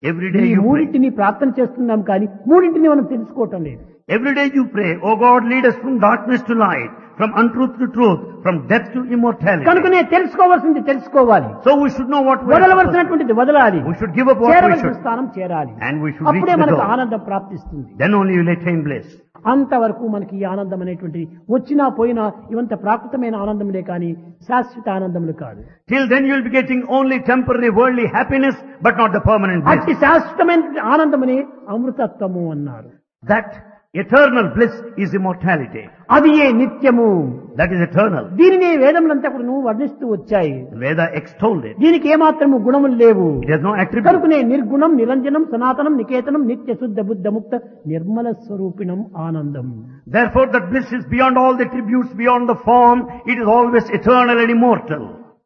Every day ఈ you pray. మూడింటిని ప్రార్థన చేస్తున్నాం కానీ మూడింటిని మనం తెలుసుకోవటం లేదు Every day you pray, Oh God, lead us from darkness to light, from untruth to truth, from death to immortality. కనుకనే తెలుసుకోవాల్సింది తెలుసుకోవాలి So we should know what we are supposed to వదలవలసినటువంటిది వదలాలి We should give up what we చేరవలసిన should. స్థానం చేరాలి And we should reach అప్పుడే the మనకు goal. ఆనందం ప్రాప్తిస్తుంది Then only you will attain bliss. అంతవరకు మనకి ఈ ఆనందం అనేటువంటిది వచ్చినా పోయినా ఇవంత ప్రాకృతమైన ఆనందములే కానీ శాశ్వత ఆనందములు కాదు Till then you will be getting only temporary worldly happiness, but not the permanent bliss. అట్టి శాశ్వతమైన ఆనందముని అమృతత్వము అన్నారు That eternal bliss is immortality. అది ఏ నిత్యము That is eternal. దీనిని వేదములంతా కూడా నువ్వు వర్ణిస్తూ వచ్చాయి Veda extolled it. దీనికి ఏమాత్రము గుణములు లేవు It has no attribute. కనుకనే నిర్గుణం నిరంజనం సనాతనం నికేతనం నిత్య శుద్ధ బుద్ధ ముక్త నిర్మల స్వరూపిణం ఆనందం Therefore that bliss is beyond all the attributes, beyond the form. It is always eternal and immortal.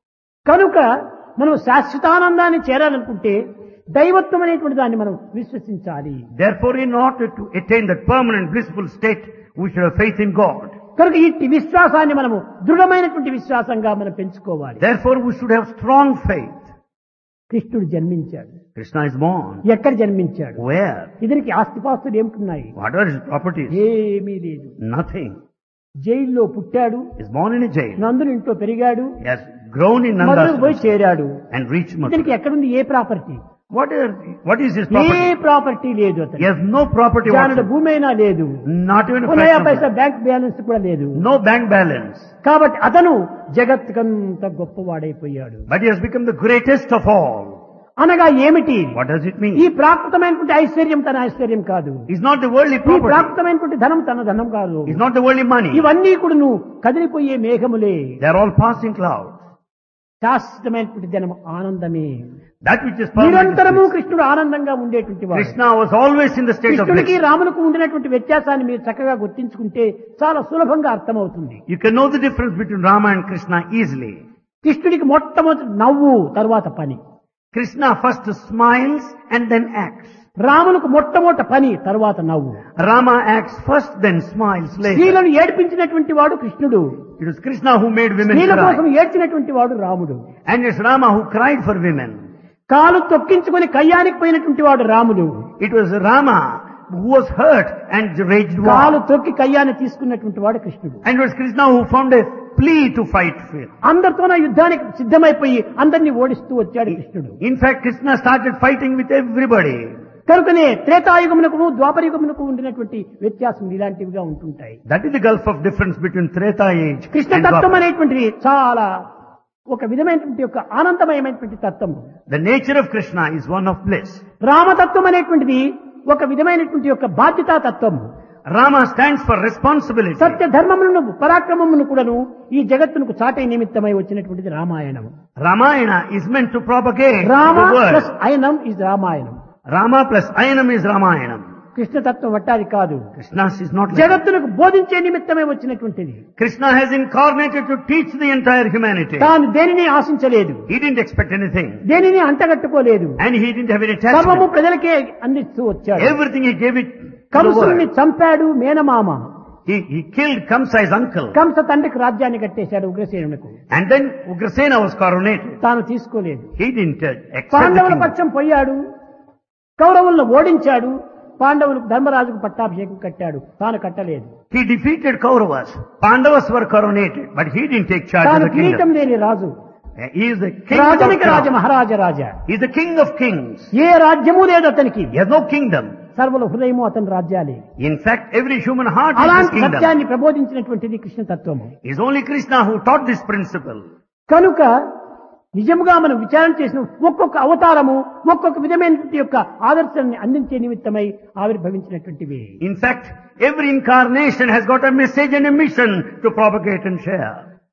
కనుక మనం శాశ్వతానందాన్ని చేరాలనుకుంటే దైవత్వం అనేటువంటి దాన్ని మనం విశ్వసించాలి Therefore in order to attain that permanent blissful state, we should have faith in God. కనుక ఇట్టి విశ్వాసాన్ని మనము దృఢమైనటువంటి విశ్వాసంగా మనం పెంచుకోవాలి Therefore we should have strong faith. కృష్ణుడు జన్మించాడు Krishna is born. ఎక్కడ జన్మించాడు Where? ఇతనికి ఆస్తిపాస్తులు ఏమిటున్నాయి What are his properties? ఏమీ లేదు Nothing. జైల్లో పుట్టాడు He is born in a jail. నందుని ఇంట్లో పెరిగాడు He has grown in మధురకు పోయి Nanda చేరాడు and reached ఇతనికి Mathura. ఎక్కడుంది ఏ property What is, what is his ఏ property? ప్రాపర్టీ లేదు He అతను has no property జానుడు whatsoever. భూమి అయినా లేదు Not even a ఉన్నాయా fraction of paisa it. Bank balance కూడా లేదు No bank balance. కాబట్టి అతను జగత్కంత గొప్పవాడైపోయాడు But he has become the greatest of all. అనగా ఏమిటి What does it ఈ mean? ప్రాకృతమైనటువంటి ఐశ్వర్యం తన ఐశ్వర్యం కాదు He's not the worldly ఈ property. ప్రాకృతమైనటువంటి ధనం తన ధనం కాదు He's not the worldly money. ఇవన్నీ కూడా నువ్వు కదిలిపోయే మేఘములే They are all passing clouds. శాశ్వతమైనటువంటి ధనం ఆనందమే That which is permanent. is నిరంతరము bliss. కృష్ణుడు ఆనందంగా ఉండేటువంటి వాడు Krishna was always in the state of కృష్ణుడికి bliss. రాములకు ఉండినటువంటి వ్యత్యాసాన్ని మీరు చక్కగా గుర్తించుకుంటే చాలా సులభంగా అర్థమవుతుంది You can know the difference between Rama and Krishna easily. కృష్ణుడికి మొట్టమొదటి నవ్వు తర్వాత పని Krishna first smiles and then acts. రాములకు మొట్టమొదటి పని తర్వాత నవ్వు Rama acts first, then smiles later. స్త్రీలను ఏడ్పించినటువంటి వాడు కృష్ణుడు It was Krishna who made women స్త్రీల కోసం cry. ఏడ్చినటువంటి వాడు రాముడు And it's Rama who cried for women. కాలు తొక్కించుకొని కయ్యానికి పోయినటువంటి వాడు రాముడు It was Rama who was hurt and raged కాలు war. తొక్కి కయ్యాన్ని తీసుకున్నటువంటి వాడు కృష్ణుడు And it was Krishna who found a plea to fight with. అందరితోన యుద్ధానికి సిద్ధమైపోయి అందరినీ ఓడిస్తూ వచ్చాడు కృష్ణుడు In fact, Krishna started fighting with everybody. కనుకనే త్రేతాయుగమునకు ద్వాపరయుగమునకు ఉండినటువంటి వ్యత్యాసం ఇలాంటివిగా ఉంటుంటాయి That is the gulf of difference between Treta age Krishna and తత్వం Dwapara. అనేటువంటిది చాలా ఒక విధమైనటువంటి యొక్క ఆనందమయమైనటువంటి తత్వం The nature of Krishna is one of bliss. రామతత్వం అనేటువంటిది ఒక విధమైనటువంటి యొక్క బాధ్యతా తత్వం Rama stands for responsibility. సత్య ధర్మములను పరాక్రమమును కూడాను ఈ జగత్తునకు చాటే నిమిత్తమై వచ్చినటువంటిది Ramayanam Ramayana is meant to propagate Rama the word. Plus అయనం is Ramayanam Rama plus Ayanam is Ramayanam. కృష్ణతత్వం వట్టాది కాదు Krishna's is not like that. జగత్తునకు బోధించే నిమిత్తమే వచ్చినటువంటిది Krishna has incarnated to teach the entire humanity. తాను దేనిని ఆశించలేదు He didn't expect anything. దేనిని అంటగట్టుకోలేదు And he didn't have any సర్వము attachment. ప్రజలకే అందిస్తూ వచ్చాడు Everything he gave it to the కంసుని world. చంపాడు మేనమామ He, he killed Kamsa's uncle. Kamsa తండ్రికి రాజ్యాన్ని కట్టేశాడు ఉగ్రసేనునకు And then Ugrasena was coronated. తాను తీసుకోలేదు He didn't uh, accept the పాండవుల kingdom. పక్షం పోయాడు కౌరవులను ఓడించాడు పాండవులకు ధర్మరాజుకు పట్టాభిషేకం కట్టాడు తాను కట్టలేదు He defeated Kauravas. Pandavas were coronated, but he didn't take charge of తాను the కిరీటం kingdom. లేని రాజు He is the king of రాజనికి Raja kings. Maharaja Raja He is the king of kings. ఏ రాజ్యము లేదు అతనికి He has no kingdom. సర్వుల హృదయము అతని రాజ్యాలే In fact, every human heart is his అలాంటి kingdom. సత్యాన్ని ప్రబోధించినటువంటిది కృష్ణ తత్వము It is only Krishna who taught this principle. కనుక నిజముగా మనం విచారణ చేసిన ఒక్కొక్క అవతారము ఒక్కొక్క విధమైనటువంటి యొక్క ఆదర్శాన్ని అందించే నిమిత్తమై ఆవిర్భవించినటువంటివి In fact, every incarnation has got a message and a mission to propagate and share.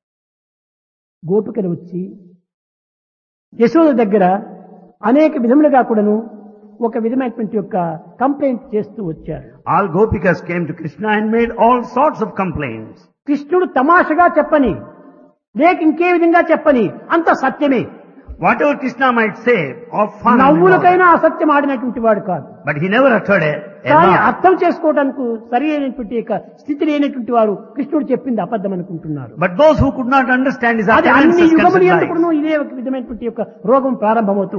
గోపికలు వచ్చి యశోద దగ్గర అనేక విధములుగా కూడాను ఒక విధమైనటువంటి యొక్క కంప్లైంట్ చేస్తూ వచ్చారు All Gopikas came to Krishna and made all sorts of complaints. కృష్ణుడు తమాషగా చెప్పని లేక ఇంకే విధంగా చెప్పని అంత సత్యమే Whatever Krishna might say of fun, and all, నవ్వులకైనా అసత్యం ఆడినటువంటి వాడు కాదు but he never uttered a, a కానీ lie. అర్థం చేసుకోవడానికి సరి అయినటువంటి యొక్క స్థితి లేనటువంటి వారు కృష్ణుడు చెప్పింది అబద్ధం అనుకుంటున్నారు But those who could not understand his అది utterances అన్ని యుగములు considered ఎందుకు lies. ఇదే ఒక విధమైనటువంటి యొక్క రోగం ప్రారంభమవుతూ